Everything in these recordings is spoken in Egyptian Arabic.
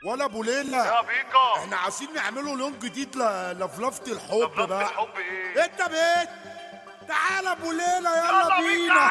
ولا ابو ليلى يا بيكا احنا عايزين نعمله لون جديد ل- لفلفة الحب لفلفة بقى الحب ايه؟ انت بيت تعال ابو ليلى يلا يلا بينا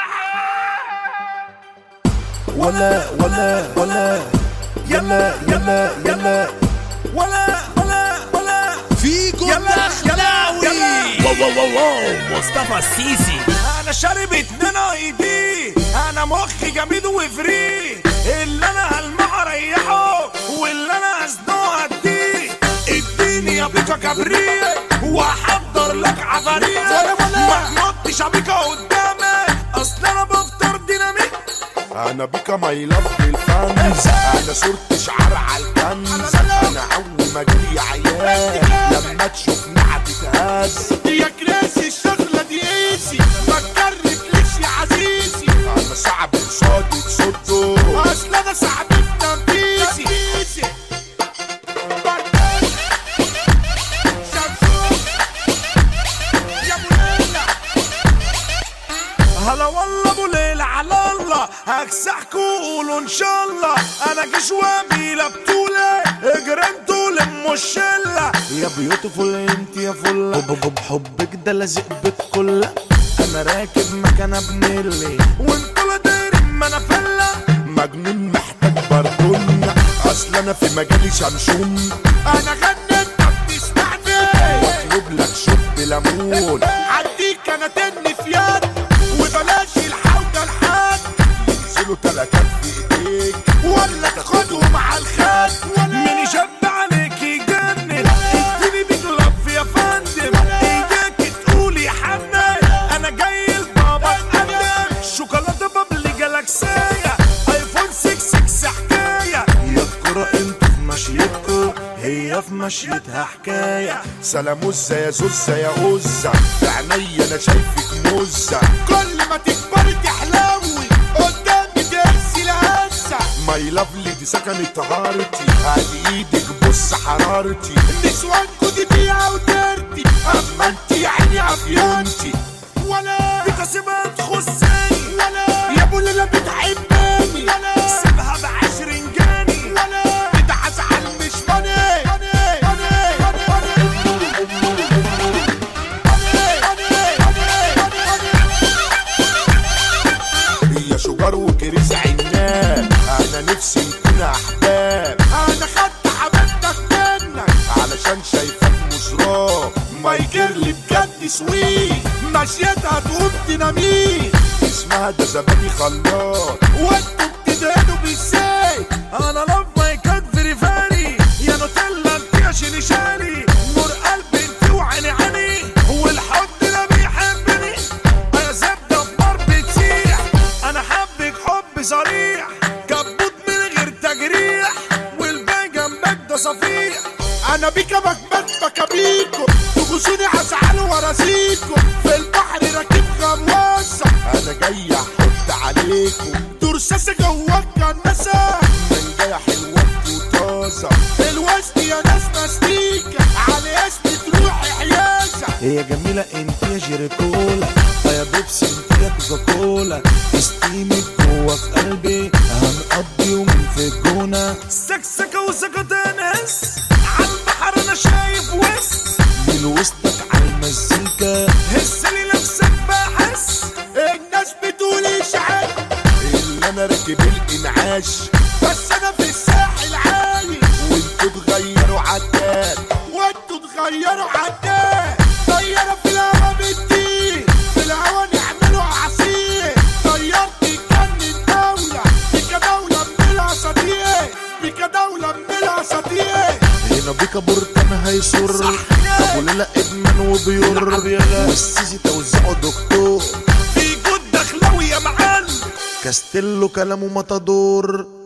ولا ولا ولا يلا يلا يلا ولا ولا ولا فيكم يلا دخلاوي يلا. واو واو واو مصطفى السيسي انا شارب اتنين ايدي انا مخي جميد وفري اللي انا هلمع اريحه واللي انا هزنقه اديه اديني يا بيكا كبريت واحضر لك عفاريت ما تنطش يا بيكا قدامي اصل انا بفطر ديناميت انا بيكا ماي لاف الفانز انا صورتي شعار على الكنز انا اول ما جالي عيال لما تشوفني هتتهز يا كراسي الشغلة دي ايزي ما تكرفليش يا عزيزي انا صعب قصادي تصده اصل انا صعب التنفيذي هلا والله ابو ليلى على الله هكسحكوا قولوا ان شاء الله انا جيش واميلة بطولة اجرنتوا لموا الشلة يا بيوتيفول انت يا فلة حب حب حبك ده لازق بكل انا راكب مكان ابنلي وانتوا لا دايرين ما انا فلة مجنون محتاج بردون اصل انا في مجالي شمشون انا غنيت طب تسمعني واطلب لك شوب ليمون عديك انا تني في يد وبلاش الحوجة الحاد ينزلوا تلاتات في ايديك ولا تاخدهم على الخد مين يشب عليك يجنن اديني بيك لف يا فندم ايديك تقول يا حنان انا جاي لبابا اتقدم شوكولاته بابلي جالاكسيه ايفون 6 6 حكايه يا الكرة انتوا في مشيتكوا هي في مشيتها حكايه سلاموزة يا زوزة يا غزة في عينيا انا شايفك مزة كل ما تكبري تحلوي قدامي ترسي الهزه ماي لافلي دي سكنت طهارتي ادي ايدك بص حرارتي نسوانكو دي بيها ودرتي اما انت يا عيني عفيونتي ولا بتسيبها تخصني ولا يا ابو ليلى بتحبني ولا سيبها بعشرين جاني ولا بتعزعل مش فاني هي شجار وكريس عناب انا نفسي نكون احباب انا خدت حبيبتك منك علشان شايفك مزراب مايكرلي بجد سويت مشيتها تقوم ديناميت اسمها ده زبادي خلاط وانتوا بتدهنوا بالزيت انا لاف ماي كات فيري فاني يا نوتيلا انت يا شيلي شالي نور قلبي انت وعيني عيني والحب ده بيحبني انا زبده في نار بتسيح انا حبك حب صريح كبوت من غير تجريح والباقي جنبك ده صفيح انا بيكا بكبت بكابيكو تغزوني هزعل وراسيكو في البحر راكب غواصه انا جاي احط عليكم ترساسة جواك كناسة من جاي حلوة وطازة الوسط يا ناس مستيكة على اسمي تروحي حيازة هي جميلة انت يا جيريكولا يا بيبسي انت يا كوكاكولا استيمي جوا في قلبي هنقضي يومين في الجونة سكسكة وسكتانس عالبحر انا شايف وس من وسطك على المزيكا هسلي نفسك بحس الناس بتقول اشعال اللي انا راكب الانعاش بس انا في الساحل عالي وانتوا تغيروا عداد وانتوا تغيروا عداد طيارة في الهوا بتطير في الهوا نعملوا عصير طيارتي كان الدولة بيكا دولة من الاساطير بيكا دولة من الاساطير هنا بيكا بورتان هيسر ابو ليلى ادمن وبيور والسيسي توزعه دكتور في جود دخلاوي يا معلم كاستيلو كلامه مطادور